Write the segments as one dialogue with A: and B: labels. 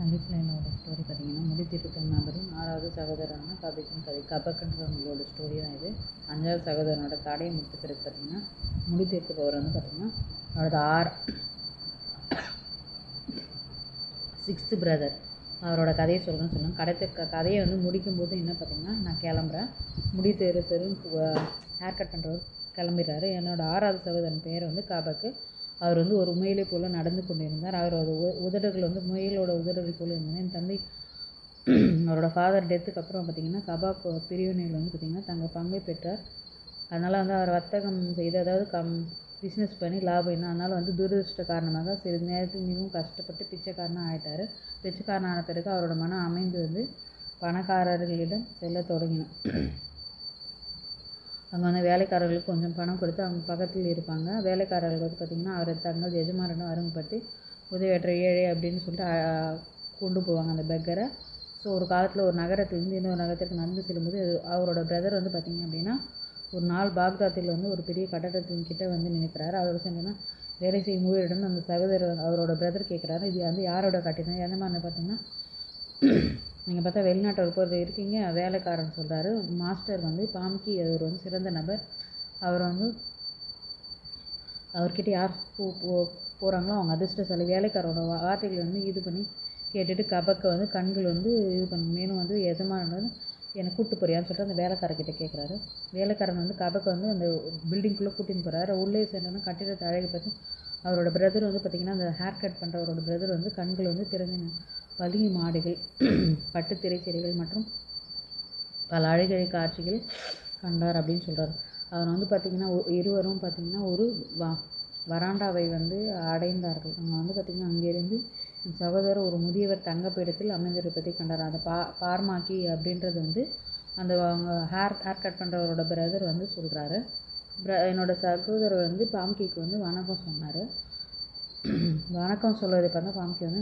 A: லைஃப்பில் என்னோட ஸ்டோரி பார்த்தீங்கன்னா முடித்திருக்கும் நபரும் ஆறாவது சகோதரரான கபிக்கும் கதை கபக்குன்றவங்களோட ஸ்டோரி தான் இது அஞ்சாவது சகோதரனோட கடையை முடித்த பிறகு பார்த்தீங்கன்னா முடித்திருக்க போவர் வந்து பார்த்தீங்கன்னா அவரோட ஆறு சிக்ஸ்த்து பிரதர் அவரோட கதையை சொல்லணும்னு சொன்னாங்க கடைத்த க கதையை வந்து முடிக்கும்போது என்ன பார்த்தீங்கன்னா நான் கிளம்புறேன் முடி தெரு தெருன்னு ஹேர் கட் பண்ணுறவர் கிளம்பிடுறாரு என்னோட ஆறாவது சகோதரன் பேர் வந்து காபாக்கு அவர் வந்து ஒரு முயலை போல் நடந்து கொண்டிருந்தார் அவரோட உ உதடுகள் வந்து முயலோட உதடுகள் போல் இருந்தது என் தந்தை அவரோட ஃபாதர் டெத்துக்கு அப்புறம் பார்த்தீங்கன்னா கபாக் பிரிவினையில் வந்து பார்த்திங்கன்னா தங்கள் பங்கை பெற்றார் அதனால் வந்து அவர் வர்த்தகம் செய்து அதாவது கம் பிஸ்னஸ் பண்ணி லாபம் என்ன அதனால் வந்து துரதிருஷ்ட காரணமாக சிறிது நேரத்துக்கு மிகவும் கஷ்டப்பட்டு பிச்சைக்காரனாக ஆகிட்டார் பிச்சைக்காரன் ஆன பிறகு அவரோட மனம் அமைந்து வந்து பணக்காரர்களிடம் செல்ல தொடங்கினான் அங்கே வந்து வேலைக்காரர்களுக்கு கொஞ்சம் பணம் கொடுத்து அவங்க பக்கத்தில் இருப்பாங்க வேலைக்காரர்கள் வந்து பார்த்திங்கன்னா அவரை தங்கள் எஜமானனும் அருமைப்பட்டு உதவியற்ற ஏழை அப்படின்னு சொல்லிட்டு கொண்டு போவாங்க அந்த பெக்கரை ஸோ ஒரு காலத்தில் ஒரு நகரத்துலேருந்து இன்னொரு நகரத்திற்கு நடந்து செல்லும்போது அவரோட பிரதர் வந்து பார்த்திங்க அப்படின்னா ஒரு நாள் பாக்தாத்தில் வந்து ஒரு பெரிய கட்டடத்தின் கிட்ட வந்து நினைக்கிறாரு அவர் சொன்னா வேலை செய்யும் ஊழியரிடம் அந்த சகோதரர் அவரோட பிரதர் கேட்குறாரு இது வந்து யாரோட கட்டிடம் எந்த மாதிரி பார்த்தீங்கன்னா நீங்கள் பார்த்தா வெளிநாட்டில் போகிறது இருக்கீங்க வேலைக்காரன் சொல்கிறாரு மாஸ்டர் வந்து பாம்கி அவர் வந்து சிறந்த நபர் அவர் வந்து அவர்கிட்ட யார் போ போகிறாங்களோ அவங்க அதிர்ஷ்டசாலி வேலைக்காரோட வார்த்தைகளை வந்து இது பண்ணி கேட்டுட்டு கபக்கை வந்து கண்கள் வந்து இது பண்ணி மேலும் வந்து எஜமானன் என்னை கூப்பிட்டு போறியான்னு சொல்லிட்டு அந்த வேலைக்காரர்கிட்ட கேட்குறாரு வேலைக்காரன் வந்து கபக்கை வந்து அந்த பில்டிங்குள்ளே கூட்டின்னு போகிறாரு உள்ளே சென்றோன்னா கட்டிடத்தை அழகை பார்த்து அவரோட பிரதர் வந்து பார்த்திங்கன்னா அந்த ஹேர் கட் பண்ணுறவரோட பிரதர் வந்து கண்கள் வந்து திறந்து வலிய மாடுகள் பட்டு திரைச்சீரைகள் மற்றும் பல அழகழை காட்சிகள் கண்டார் அப்படின்னு சொல்கிறார் அவர் வந்து பார்த்திங்கன்னா இருவரும் பார்த்திங்கன்னா ஒரு வா வராண்டாவை வந்து அடைந்தார்கள் அங்கே வந்து பார்த்திங்கன்னா அங்கேருந்து சகோதரர் ஒரு முதியவர் தங்கப்பீடத்தில் அமைந்திருப்பதை கண்டார் அந்த பா பார்மாக்கி அப்படின்றது வந்து அந்த அவங்க ஹேர் ஹேர் கட் பண்ணுறவரோட பிரதர் வந்து சொல்கிறாரு என்னோட சகோதரர் வந்து பாம்கிக்கு வந்து வணக்கம் சொன்னார் வணக்கம் சொல்வதை பார்த்தா பாம்கி வந்து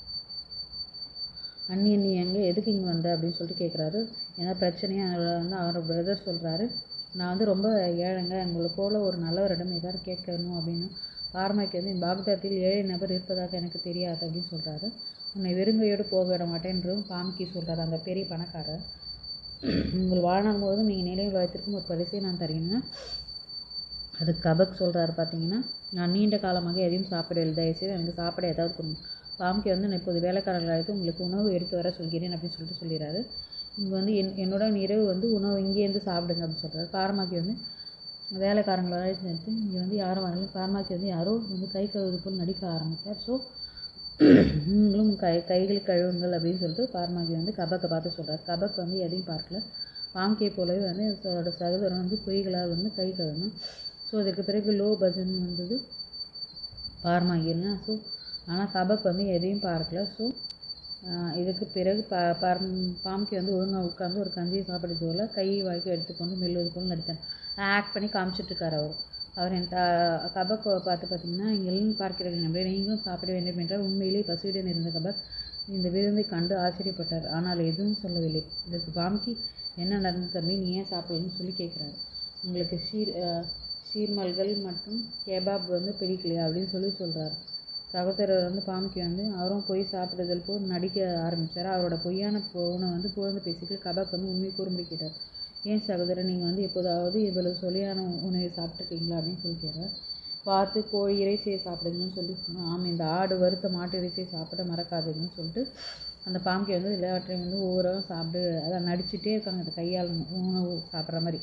A: அண்ணி அண்ணி எங்கே எதுக்கு இங்கே வந்த அப்படின்னு சொல்லிட்டு கேட்குறாரு ஏன்னா பிரச்சனையும் அதில் வந்து அவர் பிரதர் சொல்கிறாரு நான் வந்து ரொம்ப ஏழைங்க எங்களை போல் ஒரு நல்லவரிடம் எதாவது கேட்கணும் அப்படின்னு பார்மாக்கி வந்து பாக்தாத்தில் ஏழை நபர் இருப்பதாக எனக்கு தெரியாது அப்படின்னு சொல்கிறாரு உன்னை வெறுங்கையோடு போக விட மாட்டேன்றும் பாம்கி சொல்கிறார் அந்த பெரிய பணக்காரர் உங்கள் வாழ்நாள் போதும் நீங்கள் நினைவில் வைத்திருக்கும் ஒரு பரிசை நான் தருகிறேன்னா அது கபக் சொல்கிறாரு பார்த்தீங்கன்னா நான் நீண்ட காலமாக எதையும் சாப்பிடவில்லை தயவுசெய்து எனக்கு சாப்பிட ஏதாவது கொடுங்க பாம்கி வந்து நான் இப்போது வேலைக்காரர்கள் அழைத்து உங்களுக்கு உணவு எடுத்து வர சொல்கிறேன் அப்படின்னு சொல்லிட்டு சொல்லிடுறாரு இங்கே வந்து என் என்னோட இரவு வந்து உணவு இங்கேருந்து சாப்பிடுங்க அப்படின்னு சொல்கிறாரு காரமாக்கி வந்து வேலைக்காரங்களை அழைத்து நிறுத்தி இங்கே வந்து யாரும் வரல காரமாக்கி வந்து யாரோ வந்து கை கழுவுது போல் நடிக்க ஆரம்பித்தார் ஸோ நீங்களும் கை கைகள் கழுவுங்கள் அப்படின்னு சொல்லிட்டு காரமாக்கி வந்து கபக்கை பார்த்து சொல்கிறார் கபக் வந்து எதையும் பார்க்கல பாம்கே போலவே வந்து அதோட சகோதரன் வந்து பொய்களாக வந்து கை கழுவணும் ஸோ இதற்கு பிறகு லோ பஜன் வந்தது பார்மாகினா ஸோ ஆனால் கபக் வந்து எதையும் பார்க்கல ஸோ இதுக்கு பிறகு பா பார் பாம்கி வந்து ஒழுங்காக உட்காந்து ஒரு கஞ்சியை சாப்பிடுறது போல் கை வாய்க்கு எடுத்துக்கொண்டு மெல்லுவது போல் நடித்தார் ஆக்ட் பண்ணி காமிச்சிட்ருக்கார் அவர் அவர் என் த கபக் பார்த்து பார்த்தீங்கன்னா எல்லாம் பார்க்கிறீர்கள் நம்பி நீங்களும் சாப்பிட வேண்டும் என்றால் உண்மையிலே பசுவுடன் இருந்த கபக் இந்த விருந்தை கண்டு ஆச்சரியப்பட்டார் ஆனால் எதுவும் சொல்லவில்லை இதற்கு பாம்கி என்ன நடந்த தம்பி நீ ஏன் சாப்பிடலன்னு சொல்லி கேட்குறாரு உங்களுக்கு ஷீர் ஷீர்மல்கள் மற்றும் கேபாப் வந்து பிடிக்கலையா அப்படின்னு சொல்லி சொல்கிறார் சகோதரர் வந்து பாம்கி வந்து அவரும் போய் சாப்பிடுதல் போல் நடிக்க ஆரம்பித்தார் அவரோட பொய்யான போனை வந்து புகழ்ந்து பேசிட்டு கபாக் வந்து உண்மை கூறும்படி கேட்டார் ஏன் சகோதரர் நீங்கள் வந்து எப்போதாவது இவ்வளவு சொலியான உணவை சாப்பிட்ருக்கீங்களா அப்படின்னு சொல்லி கேட்டார் பார்த்து கோழி இறைச்சியை சாப்பிடுங்கன்னு சொல்லி ஆமாம் இந்த ஆடு வறுத்த மாட்டு இறைச்சியை சாப்பிட மறக்காதுங்கன்னு சொல்லிட்டு அந்த பாம்பு வந்து எல்லாவற்றையும் வந்து ஒவ்வொருவரும் சாப்பிட்டு அதான் நடிச்சுட்டே இருக்காங்க அந்த கையால் உணவு சாப்பிட்ற மாதிரி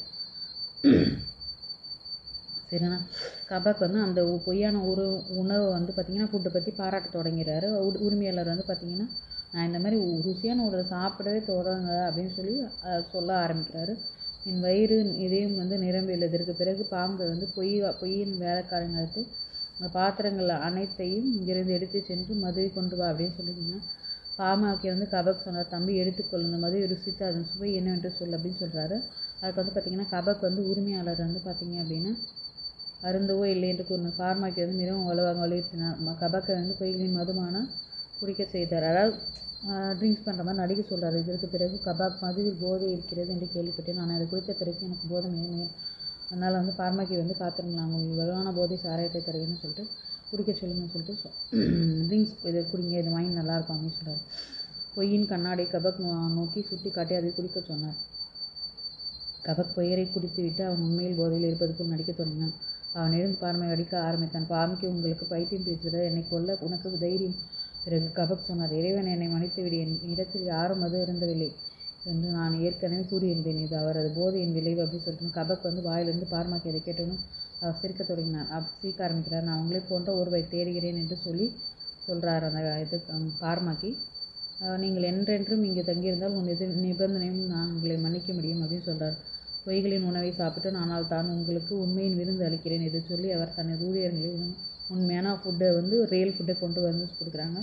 A: சரிண்ணா கபாக் வந்து அந்த பொய்யான ஒரு உணவை வந்து பார்த்திங்கன்னா ஃபுட்டை பற்றி பாராட்ட தொடங்கிறாரு உரிமையாளர் வந்து பார்த்திங்கன்னா நான் இந்த மாதிரி ருசியான உணவை சாப்பிடவே தொடங்க அப்படின்னு சொல்லி சொல்ல ஆரம்பிக்கிறாரு என் வயிறு இதையும் வந்து நிரம்பியுள்ளது இதற்கு பிறகு பாம்பு வந்து பொய் பொய்யின் வேலைக்காரங்க எடுத்து அந்த பாத்திரங்கள் அனைத்தையும் இங்கிருந்து எடுத்து சென்று மதுவை கொண்டு வா அப்படின்னு சொல்லியிருந்தீங்க பாமாக்கி வந்து கபக் சொன்னார் தம்பி எடுத்துக்கொள் இந்த மதுவை ருசித்து அதன் சுவை என்னவென்று சொல் அப்படின்னு சொல்கிறாரு அதுக்கு வந்து பார்த்திங்கன்னா கபக் வந்து உரிமையாளர் வந்து பார்த்திங்க அப்படின்னா அருந்தவோ இல்லை என்று கூறினார் பார்மாக்கி வந்து மிகவும் வலுவாக வலியுறுத்தினார் கபக்கை வந்து பொய்களின் மதுமானம் குடிக்க செய்தார் அதாவது ட்ரிங்க்ஸ் பண்ணுற மாதிரி நடிக்க சொல்கிறார் இதற்கு பிறகு கபாக் மதுவில் போதை இருக்கிறது என்று கேள்விப்பட்டேன் நான் அதை குடித்த பிறகு எனக்கு போதை மேல் அதனால் வந்து பார்மாக்கி வந்து காத்திருங்களாம் உங்களுக்கு வலுவான போதை சாராயத்தை தருவேன்னு சொல்லிட்டு குடிக்க சொல்லுங்கன்னு சொல்லிட்டு ட்ரிங்க்ஸ் இதை குடிங்க இது வாங்கி நல்லா இருக்கும் அப்படின்னு சொல்கிறார் பொய்யின் கண்ணாடி கபக் நோ- நோக்கி சுட்டி காட்டி அதை குடிக்க சொன்னார் கபக் பெயரை குடித்துவிட்டு அவன் உண்மையில் போதையில் இருப்பது போல் நடிக்கத் தொடங்கினான் அவன் எழுந்து பார்மை அடிக்க ஆரம்பித்தான் பார்மைக்கு உங்களுக்கு பைத்தியம் பேசுகிற என்னை கொல்ல உனக்கு தைரியம் பிறகு கபக் சொன்னார் இறைவன் என்னை மன்னித்துவிடு என் இடத்தில் யாரும் அது இருந்தவில்லை என்று நான் ஏற்கனவே கூறியிருந்தேன் இது அவரது போதையின் விளைவு அப்படின்னு சொல்லிட்டு கபக் வந்து வாயிலிருந்து பார்மாக்கி அதை கேட்டதும் அவர் சிரிக்கத் தொடங்கினார் அப் சிரிக்க ஆரம்பிக்கிறார் நான் உங்களை போன்ற ஒருவரை தேடுகிறேன் என்று சொல்லி சொல்கிறார் அந்த இது ஹம், பார்மாக்கி அஹ், நீங்கள் என்றென்றும் இங்கே தங்கியிருந்தால் உன் எதிர் நிபந்தனையும் நான் உங்களை மன்னிக்க முடியும் அப்படின்னு சொல்கிறார் பொய்களின் உணவை சாப்பிட்டு ஆனால் தான் உங்களுக்கு உண்மையின் விருந்து அளிக்கிறேன் இதை சொல்லி அவர் தனது ஊழியர்களை உண- உண்மையான ஃபுட்டை வந்து ரியல் ஃபுட்டை கொண்டு வந்து கொடுக்குறாங்க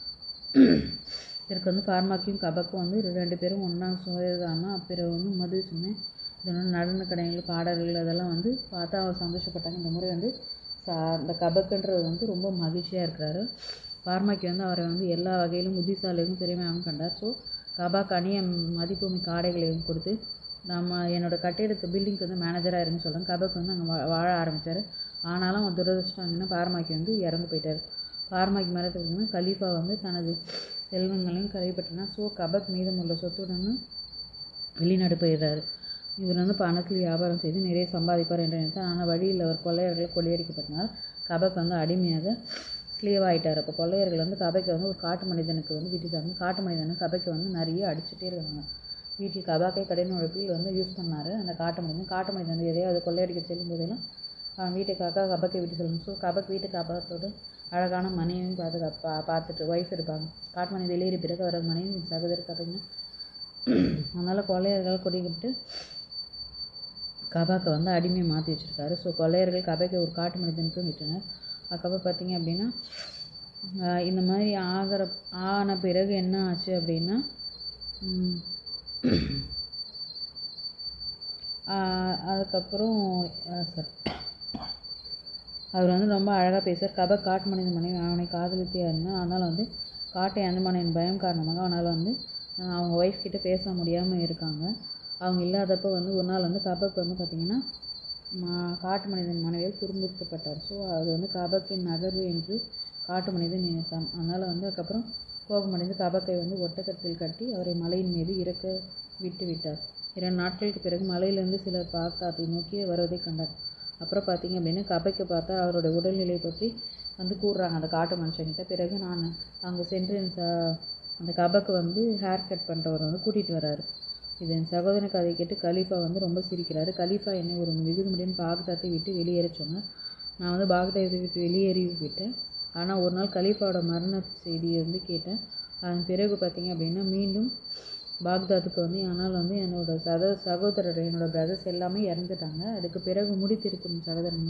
A: இதற்கு வந்து ஃபார்மாக்கியும் கபக்கும் வந்து ரெண்டு பேரும் ஒன்றா சுவைதாமல் பிறகு வந்து மது சொன்னேன் இதனால் நடன கடைகள் பாடல்கள் அதெல்லாம் வந்து பார்த்தா அவர் சந்தோஷப்பட்டாங்க இந்த முறை வந்து சா இந்த கபக்குன்றது வந்து ரொம்ப மகிழ்ச்சியாக இருக்கிறாரு ஃபார்மாக்கி வந்து அவரை வந்து எல்லா வகையிலும் புத்திசாலியும் திறமையாகவும் கண்டார் ஸோ கபாக் அணிய மதிப்புமிக்க ஆடைகளையும் கொடுத்து நம்ம என்னோட கட்டிடத்து பில்டிங்க்கு வந்து மேனேஜராக இருன்னு சொல்கிறேன் கபக் வந்து அங்கே வாழ ஆரம்பித்தார் ஆனாலும் அவர் துரதிருஷ்டம் என்னன்னா பார்மாக்கி வந்து இறந்து போயிட்டார் பார்மாக்கி மரத்துக்கு கலீஃபா வந்து தனது செல்வங்களையும் கைப்பற்றினார் ஸோ கபக் மீதமுள்ள சொத்துடன் வெளிநாடு போயிடுறாரு இவர் வந்து பணத்தில் வியாபாரம் செய்து நிறைய சம்பாதிப்பார் என்று நினைத்தார் ஆனால் வழியில் அவர் கொள்ளையர்கள் கொள்ளையடிக்கப்பட்டனால் கபக் வந்து அடிமையாக ஸ்லீவ் ஆயிட்டார் அப்போ கொள்ளையர்கள் வந்து கபைக்கு வந்து ஒரு காட்டு மனிதனுக்கு வந்து விட்டுட்டாங்க காட்டு மனிதனுக்கு கபைக்கு வந்து நிறைய அடிச்சுட்டே இருக்காங்க வீட்டில் கபாக்கை கடன் உழைப்பில் வந்து யூஸ் பண்ணார் அந்த காட்டு மனிதன் காட்டு மனிதன் வந்து எதையாவது கொள்ளையடிக்க செல்லும் போதெல்லாம் அவன் வீட்டை காக்கா கபக்கை விட்டு சொல்லணும் ஸோ கபக் வீட்டை காப்பாற்றோடு அழகான மனைவியும் பார்த்து பா பார்த்துட்டு ஒய்ஃப் இருப்பாங்க காட்டு மனிதன் வெளியேறிய பிறகு அவரது மனைவி சகோதரி கதைங்க அதனால் கொள்ளையர்கள் கொடிக்கிட்டு கபாக்கை வந்து அடிமையை மாற்றி வச்சுருக்காரு ஸோ கொள்ளையர்கள் கபாக்கை ஒரு காட்டு மனிதனுக்கும் விட்டனர் அதுக்கப்புறம் பார்த்தீங்க அப்படின்னா ஆஹ் இந்த மாதிரி ஆகிற ஆன பிறகு என்ன ஆச்சு அப்படின்னா ம், ஆஹ் அதுக்கப்புறம் சார் அவர் வந்து ரொம்ப அழகாக பேசுவார் கபக் காட்டு மனித மனைவி அவனை காதலித்தே இருந்தான் அதனால் வந்து காட்டு எந்தமானின் பயம் காரணமாக அவனால் வந்து ஆஹ் அவங்க ஒய்ஃப் கிட்ட பேச முடியாமல் இருக்காங்க அவங்க இல்லாதப்போ வந்து ஒரு நாள் வந்து கபக் வந்து பார்த்திங்கன்னா மா- காட்டு மனிதன் மனைவியால் துன்புறுத்தப்பட்டார் ஸோ அது வந்து கபக்கின் நகர்வு என்று காட்டு மனிதன் நினைத்தான் அதனால் வந்து அதுக்கப்புறம் கோபமடைந்து கபக்கை வந்து ஒட்டகத்தில் கட்டி அவரை மலையின் மீது இறக்க விட்டு விட்டார் இரண்டு நாட்களுக்கு பிறகு மலையிலிருந்து சிலர் பாக்தாத்தை நோக்கி வருவதை கண்டார் அப்புறம் பார்த்தீங்க அப்படின்னா கபைக்கு பார்த்தா அவருடைய உடல்நிலை பற்றி வந்து கூறுறாங்க அந்த காட்டு மனுஷங்கிட்ட பிறகு நான் அங்கே சென்று என் ச அந்த கபக்கு வந்து ஹேர் கட் பண்ணுறவர் வந்து கூட்டிகிட்டு வராரு இது என் சகோதரன் கதை கேட்டு கலீஃபா வந்து ரொம்ப சிரிக்கிறாரு கலீஃபா என்னை ஒரு மிகுதிமுடியின் பாக்தாத்தை விட்டு வெளியேற சொன்னார் நான் வந்து பாக்தாத்தை விட்டு வெளியேறி விட்டேன் ஆனால் ஒரு நாள் கலீஃபாவோட மரண செய்தியை வந்து கேட்டேன் அதன் பிறகு பார்த்தீங்க அப்படின்னா மீண்டும் பாக்தாதுக்கு வந்து ஆனால் வந்து என்னோட சத சகோதரர் என்னோட பிரதர்ஸ் எல்லாமே இறந்துட்டாங்க அதுக்கு பிறகு முடித்திருக்கும் சகோதரன்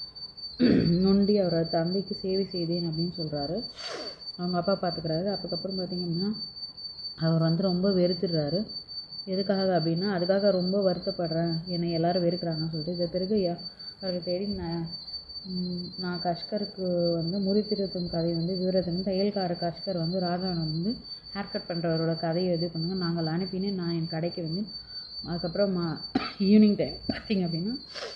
A: நொண்டி அவரோட தந்தைக்கு சேவை செய்தேன் அப்படின்னு சொல்கிறாரு அவங்க அப்பா பார்த்துக்கிறாரு அதுக்கப்புறம் பார்த்தீங்கன்னா அவர் வந்து ரொம்ப வெறுத்துடுறாரு எதுக்காக அப்படின்னா அதுக்காக ரொம்ப வருத்தப்படுறேன் என்னை எல்லாரும் வெறுக்கிறாங்கன்னு சொல்லிட்டு இதை பிறகு யா- அவருக்கு தேடி நான் ம், நான் கஷ்கருக்கு வந்து முறித்திருத்தும் கதை வந்து விவரத்தின் தையல்கார கஷ்கர் வந்து ராஜாவன் வந்து ஹேர் கட் பண்ணுறவரோட கதையை இது பண்ணுங்க நாங்கள் அனுப்பினேன் நான் என் கடைக்கு வந்து அதுக்கப்புறம் ஈவினிங் டைம் பார்த்தீங்க அப்படின்னா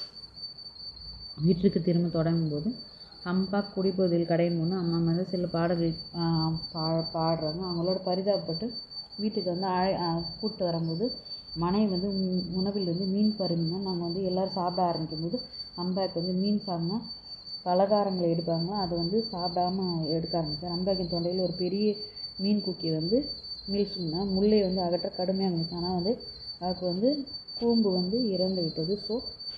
A: வீட்டிற்கு திரும்ப தொடங்கும்போது அம்பா குடிபோதையில் கடையின் முன்னே அம்மா வந்து சில பாடல்கள் ஆ, பா பாடுறாங்க அவங்களோட பரிதாபப்பட்டு வீட்டுக்கு வந்து அழ கூப்பிட்டு வரும்போது மனைவி வந்து உ- உணவில் வந்து மீன் பருமினா நாங்கள் வந்து எல்லோரும் சாப்பிட ஆரம்பிக்கும் போது அம்பாக்கு வந்து மீன் சாப்பிட்னா பலகாரங்களை எடுப்பாங்க அதை வந்து சாப்பிடாம எடுக்க ஆரம்பித்தார் அம்பாக்கின் தொண்டையில் ஒரு பெரிய மீன் குக்கி வந்து மீள்சும்னா முல்லை வந்து அகற்ற கடுமையாக இருந்துச்சு ஆனால் வந்து அதுக்கு வந்து கூம்பு வந்து இறந்து விட்டது ஸோ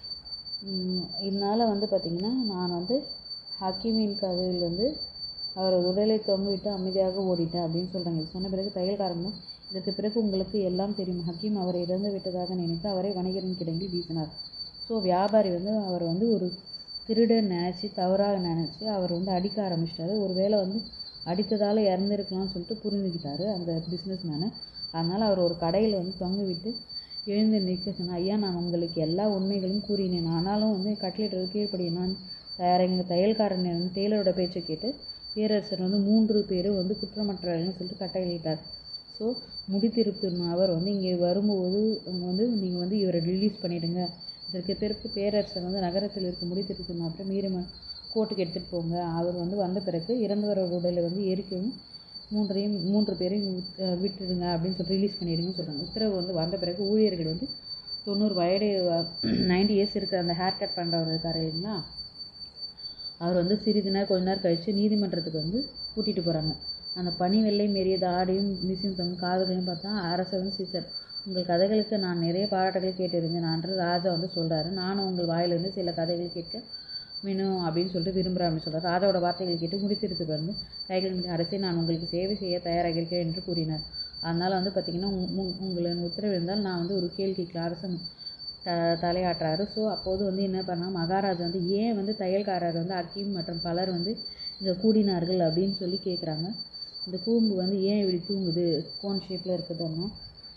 A: இதனால் வந்து பார்த்திங்கன்னா நான் வந்து ஹக்கீமின் கதையில் வந்து அவர் உடலை தொங்கிவிட்டு அமைதியாக ஓடிட்டேன் அப்படின்னு சொல்கிறாங்க இது சொன்ன பிறகு தையல்காரனும் இதற்கு பிறகு உங்களுக்கு எல்லாம் தெரியும் ஹக்கீம் அவரை இறந்து விட்டதாக நினைத்து அவரை வணிகரின் கிடங்கில் வீசினார் ஸோ வியாபாரி வந்து அவர் வந்து ஒரு திருடன் நினச்சி தவறாக நினச்சி அவர் வந்து அடிக்க ஆரம்பிச்சிட்டாரு ஒருவேளை வந்து அடித்ததால் இறந்துருக்கலாம்னு சொல்லிட்டு புரிஞ்சுக்கிட்டாரு அந்த பிஸ்னஸ் மேனு அதனால் அவர் ஒரு கடையில் வந்து தொங்க விட்டு எழுந்து நிற்க சொன்னார் ஐயா நான் உங்களுக்கு எல்லா உண்மைகளும் கூறினேன் ஆனாலும் வந்து கட்லெட் கீழ்ப்படி நான் தயார் எங்கள் தையல்காரன் வந்து டெய்லரோட பேச்சை கேட்டு பேரரசர் வந்து மூன்று பேரும் வந்து குற்றமற்றவர்கள்னு சொல்லிட்டு கட்டளையிட்டார் ஸோ முடித்திருத்தும் அவர் வந்து இங்கே வரும்போது அவங்க வந்து நீங்கள் வந்து இவரை ரிலீஸ் பண்ணிவிடுங்க இதற்கு பிறகு பேரரசர் வந்து நகரத்தில் இருக்க முடித்திருத்தும் அப்புறம் மீறி கோர்ட்டுக்கு எடுத்துகிட்டு போங்க அவர் வந்து வந்த பிறகு இறந்தவரோட உடலை வந்து எரிக்கவும் மூன்றையும் மூன்று பேரையும் விட்- அஹ் விட்டுடுங்க அப்படின்னு சொல்லி ரிலீஸ் பண்ணிடுங்கன்னு சொல்கிறாங்க உத்தரவு வந்து வந்த பிறகு ஊழியர்கள் வந்து தொண்ணூறு வயது நைன்டி இயர்ஸ் இருக்கிற அந்த ஹேர் கட் பண்ணுறவர் இருக்கார் இல்லைங்களா அவர் வந்து சிறிது நேரம் கொஞ்ச நேரம் கழித்து நீதிமன்றத்துக்கு வந்து கூட்டிகிட்டு போகிறாங்க அந்த பனி வெள்ளை meறிய தாடியும் மிசியும் தங்க காதுகளையும் பார்த்தா அரசர் வந்து சீசர் உங்கள் கதைகளுக்கு நான் நிறைய பாராட்டுகள் கேட்டிருந்தேன் என்று ராஜா வந்து சொல்கிறாரு நானும் உங்கள் வாயிலிருந்து சில கதைகள் கேட்க வேணும் அப்படின்னு சொல்லிட்டு விரும்புகிறேன் அப்படின்னு சொல்கிறார் ராஜாவோட வார்த்தைகள் கேட்டு முடித்திருத்து வந்து கைகள் மீது அரசே நான் உங்களுக்கு சேவை செய்ய தயாராக இருக்கேன் என்று கூறினார் அதனால் வந்து பார்த்திங்கன்னா உங்களின் உத்தரவு இருந்தால் நான் வந்து ஒரு கேள்வி கேட்கலாம் அரசன் த தலையாட்டுறாரு ஸோ அப்போது வந்து என்ன பண்ணா மகாராஜா வந்து ஏன் வந்து தையல்காரர் வந்து அக்கீம் மற்றும் பலர் வந்து இங்கே கூடினார்கள் அப்படின்னு சொல்லி கேட்குறாங்க இந்த கூம்பு வந்து ஏன் இப்படி தூங்குது கோன் ஷேப்பில் இருக்குதுன்னா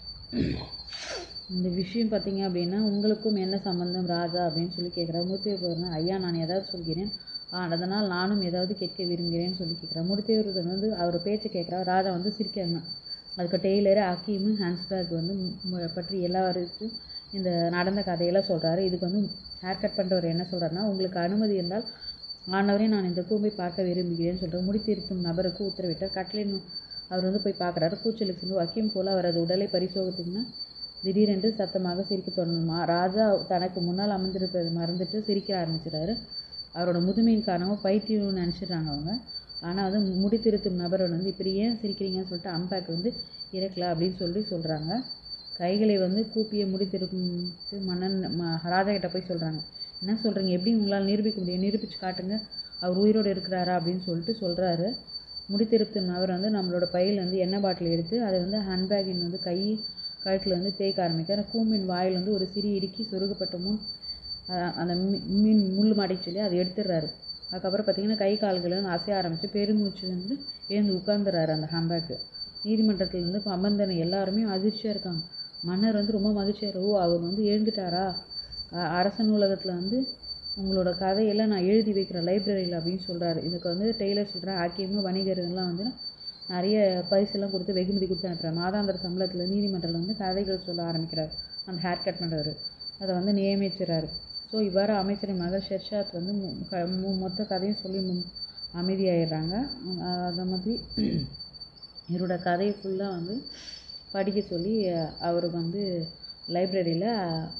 A: இந்த விஷயம் பார்த்தீங்க அப்படின்னா உங்களுக்கும் என்ன சம்பந்தம் ராஜா அப்படின்னு சொல்லி கேட்குறாரு மூர்த்தியவர் ஐயா நான் ஏதாவது சொல்கிறேன் ஆ, அதனால் நானும் ஏதாவது கேட்க விரும்புகிறேன்னு சொல்லி கேட்குறேன் மூர்த்தியவர் வந்து அவர் பேச்சை கேட்குறாரு ராஜா வந்து சிரிக்கிறாங்க அதுக்கு டெய்லரு அக்கீமு ஹான்ஸ்பேக் வந்து மு- பற்றி எல்லாருக்கும் இந்த நடந்த கதையெல்லாம் சொல்கிறாரு இதுக்கு வந்து ஹேர் கட் பண்ணுறவர் என்ன சொல்கிறாருன்னா உங்களுக்கு அனுமதி இருந்தால் ஆண்டவரே நான் இந்த கூம்பை பார்க்க விரும்புகிறேன்னு சொல்லிட்டு முடித்திருக்கும் நபருக்கு உத்தரவிட்டார் கட்லின் அவர் வந்து போய் பார்க்குறாரு கூச்சலுக்கு சென்று வக்கீம் போல் அவரது உடலை பரிசோதித்தீங்கன்னா திடீரென்று சத்தமாக சிரிக்க தொடங்குமா ராஜா தனக்கு முன்னால் அமர்ந்திருப்பதை மறந்துட்டு சிரிக்க ஆரம்பிச்சிட்டாரு அவரோட முதுமையின் காரணமாக பைத்தியம்னு நினச்சிடுறாங்க அவங்க ஆனால் வந்து முடித்திருத்தும் நபர் வந்து இப்படி ஏன் சிரிக்கிறீங்கன்னு சொல்லிட்டு அம்பேக் வந்து இறக்கல அப்படின்னு சொல்லி சொல்கிறாங்க கைகளை வந்து கூப்பிய முடித்திருக்கும் மன்னன் ம- ராஜா கிட்ட போய் சொல்கிறாங்க என்ன சொல்கிறீங்க எப்படி உங்களால் நிரூபிக்க முடியும் நிரூபித்து காட்டுங்க அவர் உயிரோடு இருக்கிறாரா அப்படின்னு சொல்லிட்டு சொல்கிறாரு முடித்திருத்தும் நபர் வந்து நம்மளோட பையில் வந்து எண்ணெய் பாட்டில் எடுத்து அதை வந்து ஹேண்ட்பேக்கின் வந்து கை கழுத்தில் வந்து தேய்க்க ஆரம்பிக்கிறார் கூம்பின் வாயில் வந்து ஒரு சிறிய இடுக்கி சொருகப்பட்ட முன் அஹ் அந்த மீ- மீன் முள் மாட்டிக்கு சொல்லி அதை எடுத்துடுறாரு அதுக்கப்புறம் பார்த்தீங்கன்னா கை கால்களை வந்து அசைய ஆரம்பித்து பெருமூச்சு வந்து எழுந்து உட்காந்துறாரு அந்த ஹம்பேக்கு நீதிமன்றத்தில் இருந்து அமர்ந்தன எல்லாருமே அதிர்ச்சியாக இருக்காங்க மன்னர் வந்து ரொம்ப மகிழ்ச்சியாக இருக்கு. ஓ அவர் வந்து எழுந்துட்டாரா அ- அரச நூலகத்தில் வந்து உங்களோட கதையெல்லாம் நான் எழுதி வைக்கிறேன் லைப்ரரியில் அப்படின்னு சொல்கிறாரு இதுக்கு வந்து டெய்லர் சொல்கிறேன் ஆக்கியமும் வணிகர்கள்லாம் வந்து நிறைய பரிசெல்லாம் கொடுத்து வெகுமதி கொடுத்து அனுப்புகிறார் மாதாந்திர சம்பளத்தில் நீதிமன்றத்தில் வந்து கதைகள் சொல்ல ஆரம்பிக்கிறார் அந்த ஹேர் கட் பண்ணுறவர் அதை வந்து நியமிச்சுறாரு ஸோ இவ்வாறு அமைச்சரின் மகள் ஷெர்ஷாத் வந்து மு- க- மு- மொத்த கதையும் சொல்லி மு- அமைதியாயிடுறாங்க அஹ் அந்த மாதிரி இவரோட கதையை ஃபுல்லாக வந்து படிக்க சொல்லி அஹ், அவருக்கு வந்து லைப்ரரியில்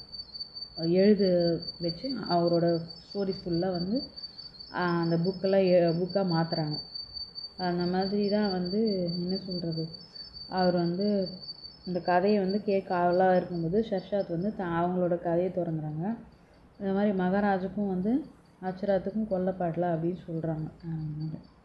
A: எழுத வச்சு அவரோட ஸ்டோரிஸ் ஃபுல்லாக வந்து அஹ், அந்த புக்கெல்லாம் புக்காக மாற்றுறாங்க அந்த மாதிரி தான் வந்து என்ன சொல்கிறது அவர் வந்து இந்த கதையை வந்து கேட்க ஆவலாக இருக்கும்போது ஷர்ஷாத் வந்து த அவங்களோட கதையை திறந்துறாங்க இந்த மாதிரி மகாராஜுக்கும் வந்து அச்சராத்துக்கும் கொல்லப்படல அப்படின்னு சொல்கிறாங்க